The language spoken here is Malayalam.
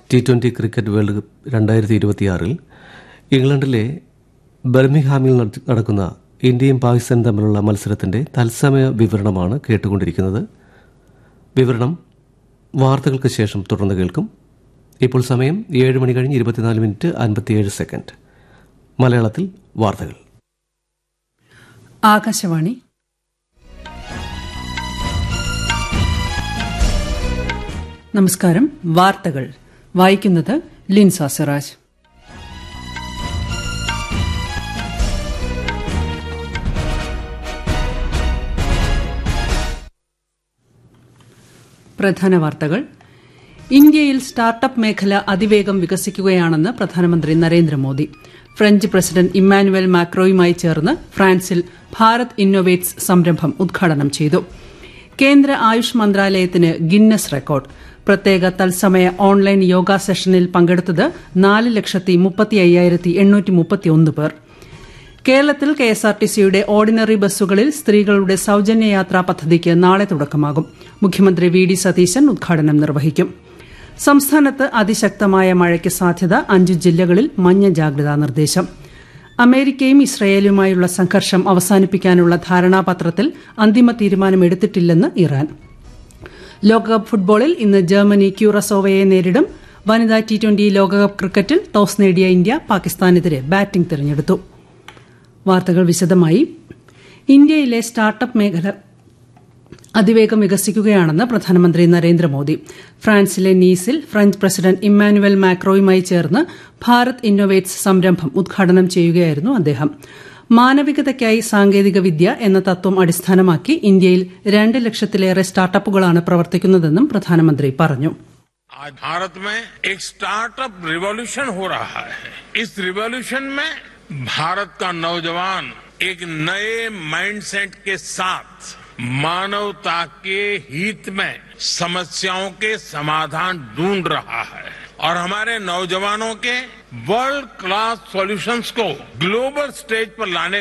T twenty cricket world cup രണ്ടായിരത്തി ഇരുപത്തിയാറിൽ ഇംഗ്ലണ്ടിലെ ബർമിംഗ്ഹാമിൽ നട- നടക്കുന്ന ഇന്ത്യയും പാകിസ്ഥാനും തമ്മിലുള്ള മത്സരത്തിന്റെ തത്സമയ വിവരണമാണ് കേട്ടുകൊണ്ടിരിക്കുന്നത് വിവരണം വാർത്തകൾക്ക് ശേഷം തുടർന്ന് കേൾക്കും ഇപ്പോൾ സമയം ഏഴ് മണി കഴിഞ്ഞ് ഇരുപത്തിനാല് മിനിറ്റ് അൻപത്തിയേഴ് സെക്കൻഡ് മലയാളത്തിൽ വാർത്തകൾ ആകാശവാണി നമസ്കാരം വാർത്തകൾ വായിക്കുന്നത് ലിൻസ സിറാജ് പ്രധാന വാർത്തകൾ ഇന്ത്യയിൽ സ്റ്റാർട്ടപ്പ് മേഖല അതിവേഗം വികസിക്കുകയാണെന്ന് പ്രധാനമന്ത്രി നരേന്ദ്രമോദി ഫ്രഞ്ച് പ്രസിഡന്റ് ഇമ്മാനുവൽ മാക്രോയുമായി ചേർന്ന് ഫ്രാൻസിൽ ഭാരത് ഇന്നൊവേറ്റ്സ് സംരംഭം ഉദ്ഘാടനം ചെയ്തു കേന്ദ്ര ആയുഷ് മന്ത്രാലയത്തിന് ഗിന്നസ് റെക്കോർഡ് പ്രത്യേക തത്സമയ ഓൺലൈൻ യോഗ സെഷനിൽ പങ്കെടുത്തത് നാല് ലക്ഷത്തി മുപ്പത്തി അയ്യായിരത്തി എണ്ണൂറ്റി മുപ്പത്തിയൊന്ന് പേർ കേരളത്തിൽ കെഎസ്ആർടിസിയുടെ ഓർഡിനറി ബസ്സുകളിൽ സ്ത്രീകളുടെ സൌജന്യ യാത്രാ പദ്ധതിക്ക് നാളെ തുടക്കമാകും മുഖ്യമന്ത്രി വി ഡി സതീശൻ ഉദ്ഘാടനം നിർവഹിക്കും സംസ്ഥാനത്ത് അതിശക്തമായ മഴയ്ക്ക് സാധ്യത അഞ്ചു ജില്ലകളിൽ മഞ്ഞ ജാഗ്രതാ നിർദ്ദേശം അമേരിക്കയും ഇസ്രയേലുമായുള്ള സംഘർഷം അവസാനിപ്പിക്കാനുള്ള ധാരണാപത്രത്തിൽ അന്തിമ തീരുമാനമെടുത്തിട്ടില്ലെന്ന് ഇറാൻ ലോകകപ്പ് ഫുട്ബോളിൽ ഇന്ന് ജർമ്മനി ക്യൂറസോവയെ നേരിടും വനിതാ ടി ട്വന്റി ലോകകപ്പ് ക്രിക്കറ്റിൽ ടോസ് നേടിയ ഇന്ത്യ പാകിസ്ഥാനെതിരെ ബാറ്റിംഗ് തിരഞ്ഞെടുത്തു വാർത്തകൾ വിശദമായി ഇന്ത്യയിലെ സ്റ്റാർട്ടപ്പ് മേഖല അതിവേഗം വികസിക്കുകയാണെന്ന് പ്രധാനമന്ത്രി നരേന്ദ്രമോദി ഫ്രാൻസിലെ നീസിൽ ഫ്രഞ്ച് പ്രസിഡന്റ് ഇമ്മാനുവൽ മാക്രോയുമായി ചേർന്ന് ഭാരത് ഇന്നൊവേറ്റ്സ് സംരംഭം ഉദ്ഘാടനം ചെയ്യുകയായിരുന്നു അദ്ദേഹം മാനവികതയ്ക്കായി സാങ്കേതിക വിദ്യ എന്ന തത്വം അടിസ്ഥാനമാക്കി ഇന്ത്യയിൽ രണ്ട് ലക്ഷത്തിലേറെ സ്റ്റാർട്ടപ്പുകളാണ് പ്രവർത്തിക്കുന്നതെന്നും പ്രധാനമന്ത്രി പറഞ്ഞു आज भारत में एक स्टार्टअप रिवॉल्यूशन हो रहा है इस रिवॉल्यूशन में भारत का नौजवान एक नए माइंडसेट के साथ मानवता के हित में समस्याओं के समाधान ढूंढ रहा है और हमारे नौजवानों के वर्ल्ड क्लास सॉल्यूशंस को ग्लोबल स्टेज पर लाने